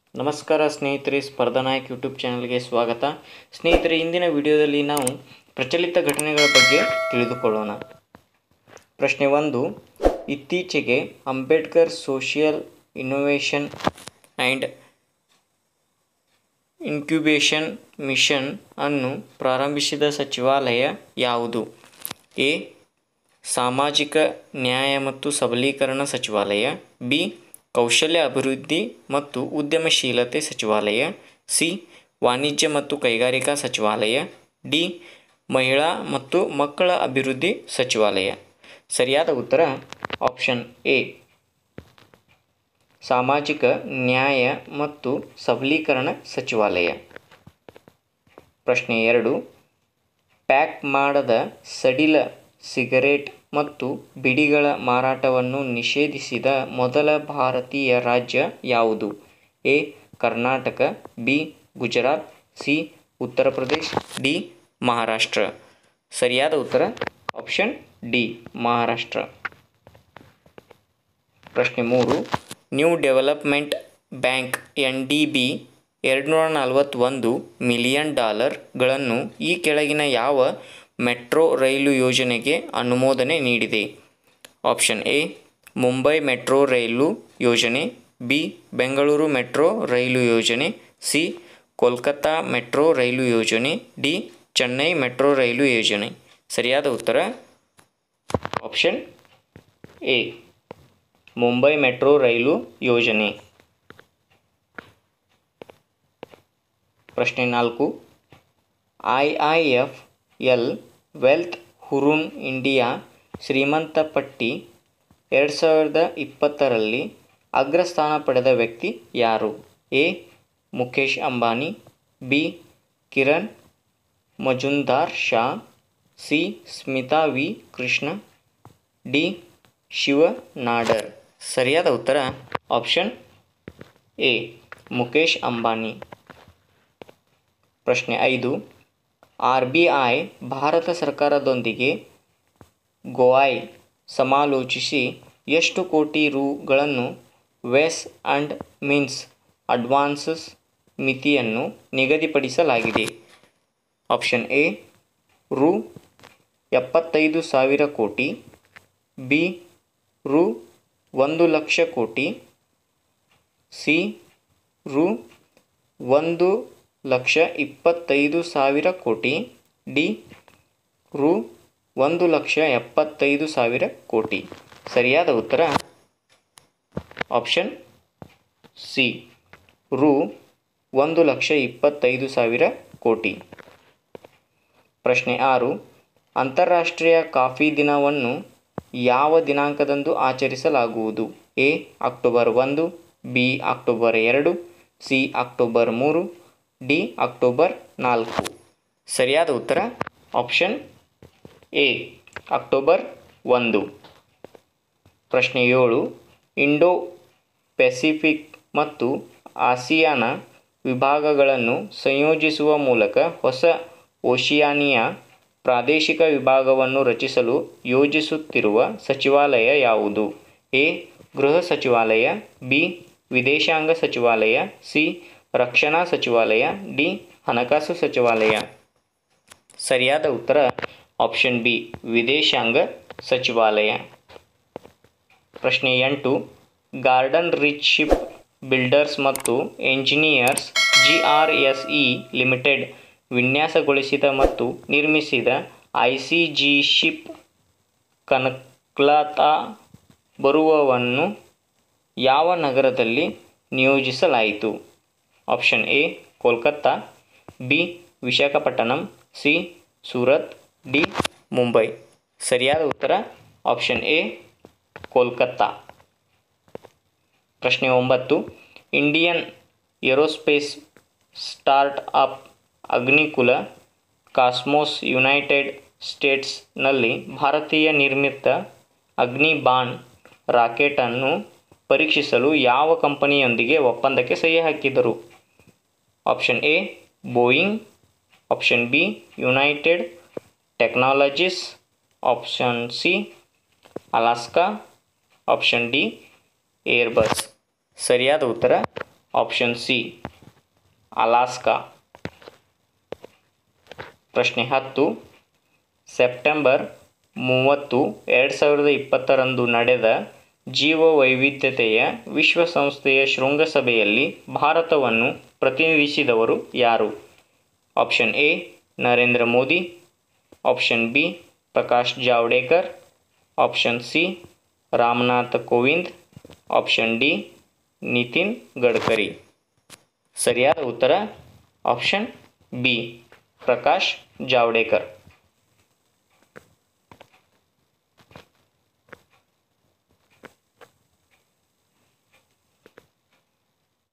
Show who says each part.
Speaker 1: ನಮಸ್ಕಾರ ಸ್ನೇಹಿತರೆ ಸ್ಪರ್ಧಾನಾಯಕ್ ಯೂಟ್ಯೂಬ್ ಚಾನಲ್ಗೆ ಸ್ವಾಗತ ಸ್ನೇಹಿತರೆ ಇಂದಿನ ವಿಡಿಯೋದಲ್ಲಿ ನಾವು ಪ್ರಚಲಿತ ಘಟನೆಗಳ ಬಗ್ಗೆ ತಿಳಿದುಕೊಳ್ಳೋಣ ಪ್ರಶ್ನೆ ಒಂದು ಇತ್ತೀಚೆಗೆ Ambedkar social innovation and incubation mission ಅನ್ನು ಪ್ರಾರಂಭಿಸಿದ ಸಚಿವಾಲಯ ಯಾವುದು ಎ ಸಾಮಾಜಿಕ ನ್ಯಾಯ ಮತ್ತು ಸಬಲೀಕರಣ ಸಚಿವಾಲಯ ಬಿ ಕೌಶಲ್ಯ ಅಭಿವೃದ್ಧಿ ಮತ್ತು ಉದ್ಯಮಶೀಲತೆ ಸಚಿವಾಲಯ ಸಿ ವಾಣಿಜ್ಯ ಮತ್ತು ಕೈಗಾರಿಕಾ ಸಚಿವಾಲಯ ಡಿ ಮಹಿಳಾ ಮತ್ತು ಮಕ್ಕಳ ಅಭಿವೃದ್ಧಿ ಸಚಿವಾಲಯ ಸರಿಯಾದ ಉತ್ತರ ಆಪ್ಷನ್ ಎ ಸಾಮಾಜಿಕ ನ್ಯಾಯ ಮತ್ತು ಸಬಲೀಕರಣ ಸಚಿವಾಲಯ ಪ್ರಶ್ನೆ ಎರಡು ಪ್ಯಾಕ್ ಮಾಡದ ಸಡಿಲ ಸಿಗರೇಟ್ ಮತ್ತು ಬಿಡಿಗಳ ಮಾರಾಟವನ್ನು ನಿಷೇಧಿಸಿದ ಮೊದಲ ಭಾರತೀಯ ರಾಜ್ಯ ಯಾವುದು A Karnataka B Gujarat C Uttar Pradesh D Maharashtra ಸರಿಯಾದ ಉತ್ತರ ಆಪ್ಷನ್ ಡಿ ಮಹಾರಾಷ್ಟ್ರ ಪ್ರಶ್ನೆ ಮೂರು new development bank N D B ಎರಡುನೂರ ನಲವತ್ತೊಂದು ಮಿಲಿಯನ್ ಡಾಲರ್ಗಳನ್ನು ಈ ಕೆಳಗಿನ ಯಾವ ಮೆಟ್ರೋ ರೈಲು ಯೋಜನೆಗೆ ಅನುಮೋದನೆ ನೀಡಿದೆ ಆಪ್ಷನ್ ಎ ಮುಂಬೈ ಮೆಟ್ರೋ ರೈಲು ಯೋಜನೆ ಬಿ ಬೆಂಗಳೂರು ಮೆಟ್ರೋ ರೈಲು ಯೋಜನೆ ಸಿ ಕೋಲ್ಕತ್ತಾ ಮೆಟ್ರೋ ರೈಲು ಯೋಜನೆ ಡಿ ಚೆನ್ನೈ ಮೆಟ್ರೋ ರೈಲು ಯೋಜನೆ ಸರಿಯಾದ ಉತ್ತರ ಆಪ್ಷನ್ ಎ ಮುಂಬೈ ಮೆಟ್ರೋ ರೈಲು ಯೋಜನೆ ಪ್ರಶ್ನೆ ನಾಲ್ಕು I I F L wealth Hurun India ಶ್ರೀಮಂತ ಪಟ್ಟಿ ಎರಡು ಸಾವಿರದ ಇಪ್ಪತ್ತರಲ್ಲಿ ಅಗ್ರಸ್ಥಾನ ಪಡೆದ ವ್ಯಕ್ತಿ ಯಾರು A Mukesh Ambani B Kiran Mazumdar Shaw C Smita V Krishna D Shiv Nadar ಸರಿಯಾದ ಉತ್ತರ ಆಪ್ಷನ್ ಎ ಮುಖೇಶ್ ಅಂಬಾನಿ ಪ್ರಶ್ನೆ ಐದು ಆರ್ ಬಿ ಐ ಭಾರತ ಸರ್ಕಾರದೊಂದಿಗೆ ಗೋವಾಯ್ ಸಮಾಲೋಚಿಸಿ ಎಷ್ಟು ಕೋಟಿ ರುಗಳನ್ನು ವೆಸ್ ಆ್ಯಂಡ್ ಮೀನ್ಸ್ ಅಡ್ವಾನ್ಸಸ್ ಮಿತಿಯನ್ನು ನಿಗದಿಪಡಿಸಲಾಗಿದೆ ಆಪ್ಷನ್ ಎ ರು ಎಪ್ಪತ್ತೈದು ಸಾವಿರ ಕೋಟಿ ಬಿ ರು ಒಂದು ಲಕ್ಷ ಕೋಟಿ ಸಿ ರು ಒಂದು ಲಕ್ಷ ಇಪ್ಪತ್ತೈದು ಸಾವಿರ ಕೋಟಿ ಡಿ ರು ಒಂದು ಲಕ್ಷ ಎಪ್ಪತ್ತೈದು ಸಾವಿರ ಕೋಟಿ ಸರಿಯಾದ ಉತ್ತರ ಆಪ್ಷನ್ ಸಿ ರು ಒಂದು ಲಕ್ಷ ಇಪ್ಪತ್ತೈದು ಸಾವಿರ ಕೋಟಿ ಪ್ರಶ್ನೆ ಆರು ಅಂತಾರಾಷ್ಟ್ರೀಯ ಕಾಫಿ ದಿನವನ್ನು ಯಾವ ದಿನಾಂಕದಂದು ಆಚರಿಸಲಾಗುವುದು ಎ ಅಕ್ಟೋಬರ್ ಒಂದು ಬಿ ಅಕ್ಟೋಬರ್ ಎರಡು ಸಿ ಅಕ್ಟೋಬರ್ ಮೂರು ಡಿ ಅಕ್ಟೋಬರ್ ನಾಲ್ಕು ಸರಿಯಾದ ಉತ್ತರ ಆಪ್ಷನ್ ಎ ಅಕ್ಟೋಬರ್ ಒಂದು ಪ್ರಶ್ನೆ ಏಳು ಇಂಡೋ ಪೆಸಿಫಿಕ್ ಮತ್ತು ಆಸಿಯಾನ ವಿಭಾಗಗಳನ್ನು ಸಂಯೋಜಿಸುವ ಮೂಲಕ ಹೊಸ ಓಷಿಯಾನಿಯಾ ಪ್ರಾದೇಶಿಕ ವಿಭಾಗವನ್ನು ರಚಿಸಲು ಯೋಜಿಸುತ್ತಿರುವ ಸಚಿವಾಲಯ ಯಾವುದು ಎ ಗೃಹ ಸಚಿವಾಲಯ ಬಿ ವಿದೇಶಾಂಗ ಸಚಿವಾಲಯ ಸಿ ರಕ್ಷಣಾ ಸಚಿವಾಲಯ ಡಿ ಹಣಕಾಸು ಸಚಿವಾಲಯ ಸರಿಯಾದ ಉತ್ತರ ಆಪ್ಷನ್ ಬಿ ವಿದೇಶಾಂಗ ಸಚಿವಾಲಯ ಪ್ರಶ್ನೆ ಎಂಟು ಗಾರ್ಡನ್ ರಿಚ್ ಶಿಪ್ ಬಿಲ್ಡರ್ಸ್ ಮತ್ತು engineers G R S E limited ವಿನ್ಯಾಸಗೊಳಿಸಿದ ಮತ್ತು ನಿರ್ಮಿಸಿದ I C G ship Kanaklata ಬರುವವನ್ನು ಯಾವ ನಗರದಲ್ಲಿ ನಿಯೋಜಿಸಲಾಯಿತು option A Kolkata B Visakhapatnam C Surat D Mumbai ಸರಿಯಾದ ಉತ್ತರ ಆಪ್ಷನ್ ಎ ಕೋಲ್ಕತ್ತಾ ಪ್ರಶ್ನೆ ಒಂಬತ್ತು Indian aerospace startup Agnikul Cosmos United ಸ್ಟೇಟ್ಸ್ನಲ್ಲಿ ಭಾರತೀಯ ನಿರ್ಮಿತ ಅಗ್ನಿಬಾಣ್ ರಾಕೆಟನ್ನು ಪರೀಕ್ಷಿಸಲು ಯಾವ ಕಂಪನಿಯೊಂದಿಗೆ ಒಪ್ಪಂದಕ್ಕೆ ಸಹಿ ಹಾಕಿದರು option A Boeing option B United Technologies option C Alaska option D Airbus ಸರಿಯಾದ ಉತ್ತರ ಆಪ್ಷನ್ ಸಿ ಅಲಾಸ್ಕಾ ಪ್ರಶ್ನೆ ಹತ್ತು ಸೆಪ್ಟೆಂಬರ್ ಮೂವತ್ತು ಎರಡು ಸಾವಿರದ ಇಪ್ಪತ್ತರಂದು ನಡೆದ ಜೀವ ವೈವಿಧ್ಯತೆಯ ವಿಶ್ವಸಂಸ್ಥೆಯ ಶೃಂಗಸಭೆಯಲ್ಲಿ ಭಾರತವನ್ನು ಪ್ರತಿನಿಧಿಸಿದವರು ಯಾರು option A Narendra Modi option B Prakash Javadekar option C Ramnath Kovind option D Nitin Gadkari ಸರಿಯಾದ ಉತ್ತರ ಆಪ್ಷನ್ ಬಿ ಪ್ರಕಾಶ್ ಜಾವಡೇಕರ್